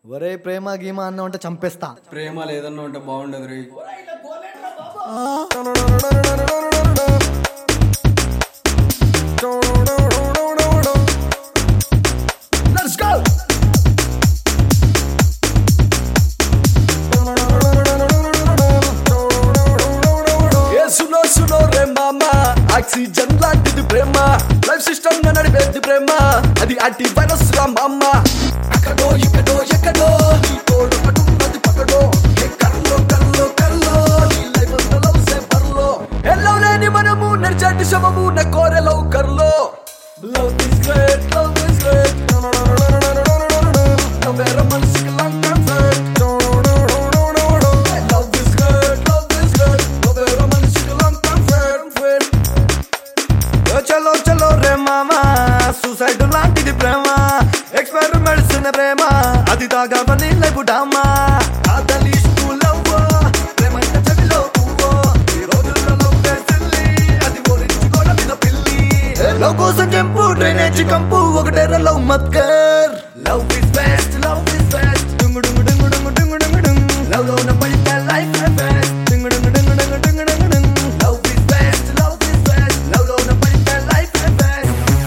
ఒరే ప్రేమ గీమ అన్న ఉంటే చంపేస్తా ప్రేమ లేదన్నా ఉంటే బాగుండదు రే Let's go! ఏ సునో సునో రే మామ ఆక్సిజన్ లాంటిది ప్రేమ లైఫ్ సిస్టమ్ నడిపేది ప్రేమ అది అట్టి వైరస్ రా మామ అక్కడో ఇక్కడో ఎక్కడో నీ తోడు పట్టుకున్నది పక్కడో ఏ కల్లో కల్లో కల్లో నీ లైఫ్ అంతా లవ్ సే పర్లో ఎల్లో లేని మనము నడిచేటి శవము నా కోరె లవ్ కర్లో love is great love is great love వేరే మనసుకి long concert Love is good, love is good. Love వేరే మనసుకి లాంగ్ కన్సర్ట్ ఓ చలో చలో రే మామా సూసైడ్ లాంటిది ప్రేమ ఎక్స్పెరిమెంట్స్ ప్రేమ అది తాగవని లైఫ్ డామా కాదలిస్తూ లవ్ ప్రేమ అంటే చెవిలో పువ్వు ఈ రోజుల్లో లవ్ సిల్లి అది ఓరించి గోడ మీద పిల్లి లవ్ కోసం చెంపు డ్రైనేజ్ కంపు ఒకటే లవ్ మత్కర్ love is best love is best డుంగు డుంగు డుంగు డుంగు డుంగు డుంగు డుంగు లవ్ లో ఉన్న పడితే లైఫ్ బెస్ట్ డుంగు డుంగు డుంగు డుంగు డుంగు డుంగు డుంగు love is best love is best love లో ఉన్న పడితే లైఫ్ బెస్ట్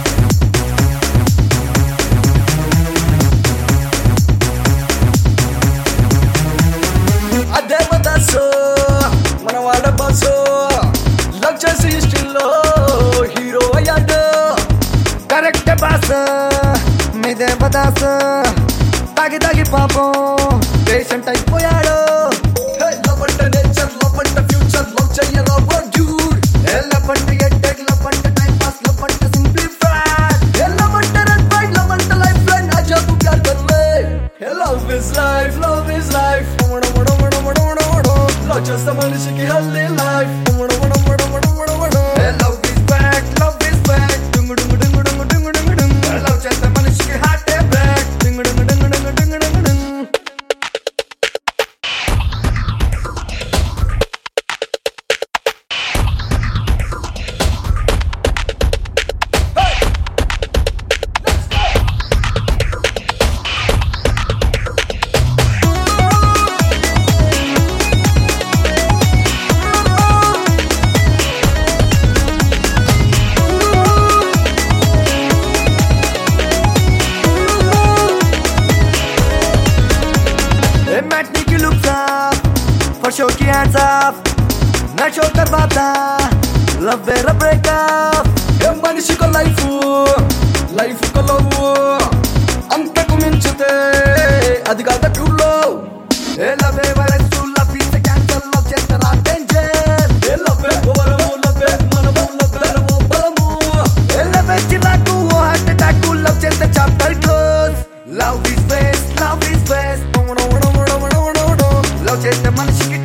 అదే బదాసు మన వాడ బస్సు లవ్ చేసి హిస్టరీలో హీరో అయ్యాడు కరెక్ట్ బాస్ మీదే బదాస్ తాగి తాగి పాపం పేషెంట్ అయిపోయాడు లవ్ అంటే నేచర్ లవ్ అంటే ఫ్యూచర్ లవ్ చెయ్యరా డ్యూడ్ లవ్ అంటే ఎట్టెక్ లవ్ అంటే టైం పాస్ లవ్ అంటే సింప్లిఫై లవ్ అంటే రెడ్ ఫైన్ లవ్ అంటే లైఫ్ లైన్ అజాబు ప్యార్ కర్ లే love is life love is life love చేస్తే మనిషికి healthy life love is back love is back డుంగు డుంగు డుంగు డుంగు డుంగు డుంగు డుంగు లవ్ చేస్తే మనిషికి హార్ట్ బ్యాక్ డుంగు డుంగు డుంగు డుంగు డుంగు డుంగు డుంగు मैटनी की लुक साफ for show की hands off ना show करवाता love వేరే breakup ఏ మనిషికో లైఫ్ లైఫ్ కో లవ్ అంతకు మించితే అది కాదు ట్రూ లవ్ ఏ love వేరే సు love is a cancer love చేస్తారా danger ఏ లవ్ ఓవరము లవ్ మనము లవ్ వేరము బలము ఏ love చిరాకు ఓ heart attack love చేస్తే chapter close love is best love is best love చేస్తే మనిషికి